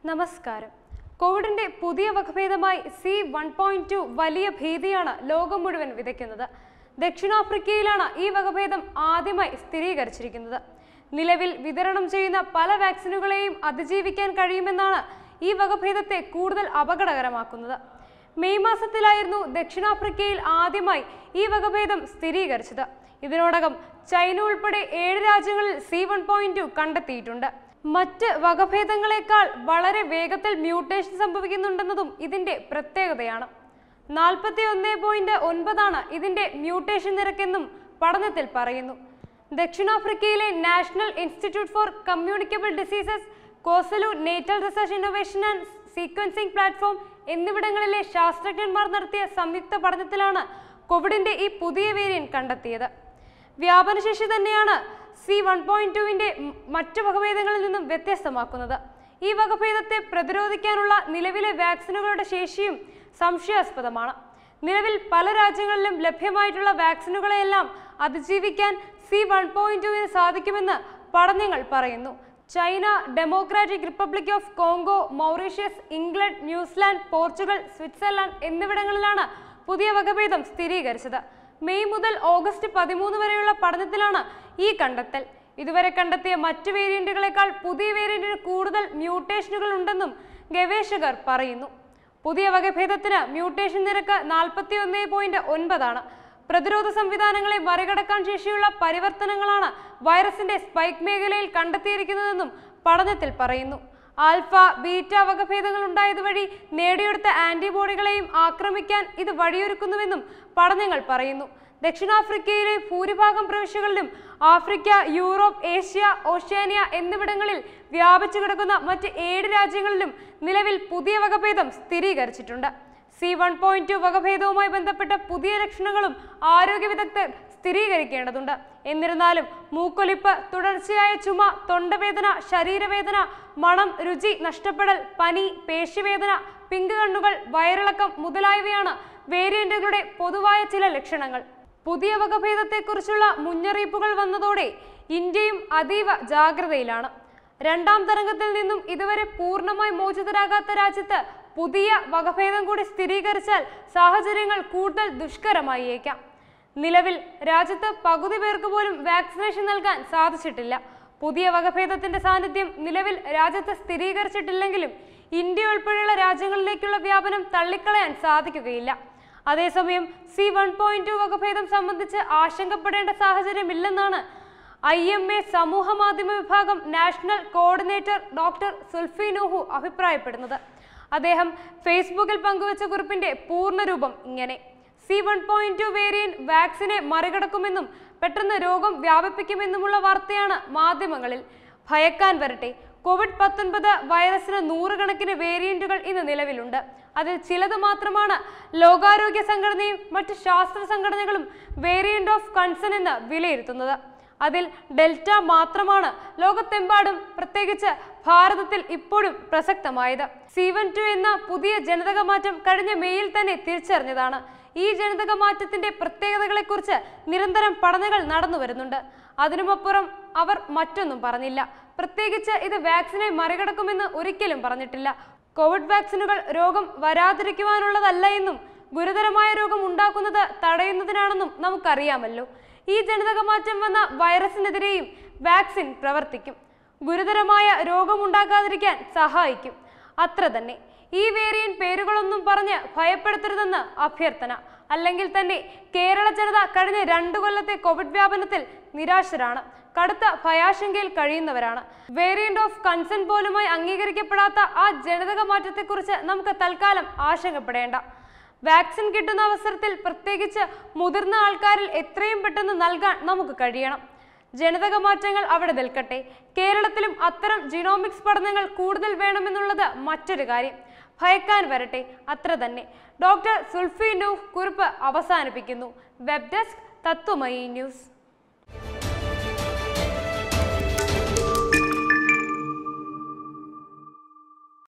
നമസ്കാരം കോവിഡിന്റെ പുതിയ വകഭേദമായി സി വൺ പോയിന്റ് ടു വലിയ ഭീതിയാണ് ലോകം മുഴുവൻ വിതയ്ക്കുന്നത് ദക്ഷിണാഫ്രിക്കയിലാണ് ഈ വകഭേദം ആദ്യമായി സ്ഥിരീകരിച്ചിരിക്കുന്നത് നിലവിൽ വിതരണം ചെയ്യുന്ന പല വാക്സിനുകളെയും അതിജീവിക്കാൻ കഴിയുമെന്നാണ് ഈ വകഭേദത്തെ കൂടുതൽ അപകടകരമാക്കുന്നത് മെയ് മാസത്തിലായിരുന്നു ദക്ഷിണാഫ്രിക്കയിൽ ആദ്യമായി ഈ വകഭേദം സ്ഥിരീകരിച്ചത് ഇതിനോടകം ചൈന ഉൾപ്പെടെ ഏഴ് രാജ്യങ്ങളിൽ സി വൺ പോയിന്റ് ടു കണ്ടെത്തിയിട്ടുണ്ട് മറ്റ് വകഭേദങ്ങളെക്കാൾ വളരെ വേഗത്തിൽ മ്യൂട്ടേഷൻ സംഭവിക്കുന്നുണ്ടെന്നതും ഇതിന്റെ പ്രത്യേകതയാണ് നാൽപ്പത്തി ഒന്ന് പോയിന്റ് ഒൻപതാണ് ഇതിന്റെ മ്യൂട്ടേഷൻ നിരക്കെന്നും പഠനത്തിൽ പറയുന്നു ദക്ഷിണാഫ്രിക്കയിലെ national institute for communicable diseases KwaZulu Natal research innovation and sequencing platform എന്നിവിടങ്ങളിലെ ശാസ്ത്രജ്ഞന്മാർ നടത്തിയ സംയുക്ത പഠനത്തിലാണ് കോവിഡിന്റെ ഈ പുതിയ വേരിയന്റ് കണ്ടെത്തിയത് വ്യാപനശേഷി തന്നെയാണ് സി വൺ പോയിന്റ് ടുവിന്റെ മറ്റു വകഭേദങ്ങളിൽ നിന്നും വ്യത്യസ്തമാക്കുന്നത് ഈ വകഭേദത്തെ പ്രതിരോധിക്കാനുള്ള നിലവിലെ വാക്സിനുകളുടെ ശേഷിയും സംശയാസ്പദമാണ് നിലവിൽ പല രാജ്യങ്ങളിലും ലഭ്യമായിട്ടുള്ള വാക്സിനുകളെയെല്ലാം അതിജീവിക്കാൻ സി വൺ പോയിന്റ് ടുവിന് സാധിക്കുമെന്ന് പഠനങ്ങൾ പറയുന്നു China democratic republic of Congo Mauritius England New Zealand Portugal Switzerland എന്നിവിടങ്ങളിലാണ് പുതിയ വകഭേദം സ്ഥിരീകരിച്ചത് മെയ് മുതൽ ഓഗസ്റ്റ് പതിമൂന്ന് വരെയുള്ള പഠനത്തിലാണ് ഈ കണ്ടെത്തൽ ഇതുവരെ കണ്ടെത്തിയ മറ്റു വേരിയന്റുകളെക്കാൾ പുതിയ വേരിയന്റിന് കൂടുതൽ മ്യൂട്ടേഷനുകൾ ഉണ്ടെന്നും ഗവേഷകർ പറയുന്നു പുതിയ വകഭേദത്തിന് മ്യൂട്ടേഷൻ നിരക്ക് നാൽപ്പത്തി ഒന്ന് പോയിന്റ് ഒൻപതാണ് പ്രതിരോധ സംവിധാനങ്ങളെ മറികടക്കാൻ ശേഷിയുള്ള പരിവർത്തനങ്ങളാണ് വൈറസിന്റെ സ്പൈക്ക് മേഖലയിൽ കണ്ടെത്തിയിരിക്കുന്നതെന്നും പഠനത്തിൽ പറയുന്നു ആൽഫ ബീറ്റ വകഭേദങ്ങൾ ഉണ്ടായതുവഴി നേടിയെടുത്ത ആന്റിബോഡികളെയും ആക്രമിക്കാൻ ഇത് വഴിയൊരുക്കുന്നുവെന്നും പഠനങ്ങൾ പറയുന്നു ദക്ഷിണാഫ്രിക്കയിലെ ഭൂരിഭാഗം പ്രവിശ്യകളിലും ആഫ്രിക്ക യൂറോപ്പ് ഏഷ്യ ഓഷ്യാനിയ എന്നിവിടങ്ങളിൽ വ്യാപിച്ചു കിടക്കുന്ന മറ്റ് ഏഴ് രാജ്യങ്ങളിലും നിലവിൽ പുതിയ വകഭേദം സ്ഥിരീകരിച്ചിട്ടുണ്ട് സി വൺ പോയിന്റ് ടു വകഭേദവുമായി ബന്ധപ്പെട്ട പുതിയ ലക്ഷണങ്ങളും ആരോഗ്യ വിദഗ്ധർ സ്ഥിരീകരിക്കേണ്ടതുണ്ട് എന്നിരുന്നാലും മൂക്കൊലിപ്പ് തുടർച്ചയായ ചുമ തൊണ്ടവേദന ശരീരവേദന മണം രുചി നഷ്ടപ്പെടൽ പനി പേശിവേദന പിങ്ക് കണ്ണുകൾ വയറിളക്കം മുതലായവയാണ് വേരിയന്റുകളുടെ പൊതുവായ ചില ലക്ഷണങ്ങൾ പുതിയ വകഭേദത്തെക്കുറിച്ചുള്ള മുന്നറിയിപ്പുകൾ വന്നതോടെ ഇന്ത്യയും അതീവ ജാഗ്രതയിലാണ് രണ്ടാം തരംഗത്തിൽ നിന്നും ഇതുവരെ പൂർണ്ണമായി മോചിതരാകാത്ത രാജ്യത്ത് പുതിയ വകഭേദം കൂടി സ്ഥിരീകരിച്ചാൽ സാഹചര്യങ്ങൾ കൂടുതൽ ദുഷ്കരമായേക്കാം നിലവിൽ രാജ്യത്ത് പകുതി പേർക്ക് പോലും വാക്സിനേഷൻ നൽകാൻ സാധിച്ചിട്ടില്ല പുതിയ വകഭേദത്തിന്റെ സാന്നിധ്യം നിലവിൽ രാജ്യത്ത് സ്ഥിരീകരിച്ചിട്ടില്ലെങ്കിലും ഇന്ത്യ ഉൾപ്പെടെയുള്ള രാജ്യങ്ങളിലേക്കുള്ള വ്യാപനം തള്ളിക്കളയാൻ സാധിക്കുകയില്ല അതേസമയം സി വൺ പോയിന്റ് ടു വകഭേദം സംബന്ധിച്ച് ആശങ്കപ്പെടേണ്ട സാഹചര്യമില്ലെന്നാണ് ഐ എം എ സമൂഹ മാധ്യമ വിഭാഗം national coordinator doctor Sulphi Noohu അഭിപ്രായപ്പെടുന്നത് അദ്ദേഹം ഫേസ്ബുക്കിൽ പങ്കുവച്ച കുറിപ്പിന്റെ പൂർണ്ണരൂപം ഇങ്ങനെ C one point two variant വാക്സിനെ മറികടക്കുമെന്നും പെട്ടെന്ന് രോഗം വ്യാപിപ്പിക്കുമെന്നുമുള്ള വാർത്തയാണ് മാധ്യമങ്ങളിൽ ഭയക്കാൻ വരട്ടെ കോവിഡ് പത്തൊൻപത് വൈറസിന് നൂറുകണക്കിന് വേരിയന്റുകൾ ഇന്ന് നിലവിലുണ്ട് അതിൽ ചിലത് മാത്രമാണ് ലോകാരോഗ്യ സംഘടനയും മറ്റ് ശാസ്ത്ര സംഘടനകളും വേരിയന്റ് ഓഫ് കൺസേൺ എന്ന് വിലയിരുത്തുന്നത് അതിൽ ഡെൽറ്റ മാത്രമാണ് ലോകത്തെമ്പാടും പ്രത്യേകിച്ച് ഭാരതത്തിൽ ഇപ്പോഴും പ്രസക്തമായത് സി വൺ ടു എന്ന പുതിയ ജനിതക മാറ്റം കഴിഞ്ഞ മെയ്യിൽ തന്നെ തിരിച്ചറിഞ്ഞതാണ് ഈ ജനിതക മാറ്റത്തിന്റെ പ്രത്യേകതകളെക്കുറിച്ച് നിരന്തരം പഠനങ്ങൾ നടന്നു വരുന്നുണ്ട് അതിനുമപ്പുറം അവർ മറ്റൊന്നും പറഞ്ഞില്ല പ്രത്യേകിച്ച് ഇത് വാക്സിനെ മറികടക്കുമെന്ന് ഒരിക്കലും പറഞ്ഞിട്ടില്ല കോവിഡ് വാക്സിനുകൾ രോഗം വരാതിരിക്കുവാനുള്ളതല്ല എന്നും ഗുരുതരമായ രോഗം ഉണ്ടാക്കുന്നത് തടയുന്നതിനാണെന്നും നമുക്കറിയാമല്ലോ ഈ ജനിതക മാറ്റം വന്ന വൈറസിനെതിരെയും വാക്സിൻ പ്രവർത്തിക്കും ഗുരുതരമായ രോഗമുണ്ടാക്കാതിരിക്കാൻ സഹായിക്കും അത്ര തന്നെ ഈ വേരിയന്റ് പേരുകളൊന്നും പറഞ്ഞ് ഭയപ്പെടുത്തരുതെന്ന് അഭ്യർത്ഥന അല്ലെങ്കിൽ തന്നെ കേരള ജനത കഴിഞ്ഞ രണ്ടു കൊല്ലത്തെ കോവിഡ് വ്യാപനത്തിൽ നിരാശരാണ് കടുത്ത ഭയാശങ്കയിൽ കഴിയുന്നവരാണ് വേരിയന്റ് ഓഫ് കൺസേൺ പോലുമായി അംഗീകരിക്കപ്പെടാത്ത ആ ജനിതക മാറ്റത്തെക്കുറിച്ച് നമുക്ക് തൽക്കാലം ആശങ്കപ്പെടേണ്ട വാക്സിൻ കിട്ടുന്ന അവസരത്തിൽ പ്രത്യേകിച്ച് മുതിർന്ന ആൾക്കാരിൽ എത്രയും പെട്ടെന്ന് നൽകാൻ നമുക്ക് കഴിയണം ജനിതക മാറ്റങ്ങൾ അവിടെ നിൽക്കട്ടെ കേരളത്തിലും അത്തരം ജിനോമിക്സ് പഠനങ്ങൾ കൂടുതൽ വേണമെന്നുള്ളത് മറ്റൊരു കാര്യം ഭയക്കാൻ വരട്ടെ അത്ര തന്നെ ഡോക്ടർ സുൽഫി നൂഹ് കുറിപ്പ് അവസാനിപ്പിക്കുന്നു വെബ് ഡെസ്ക് തത്വമയി ന്യൂസ്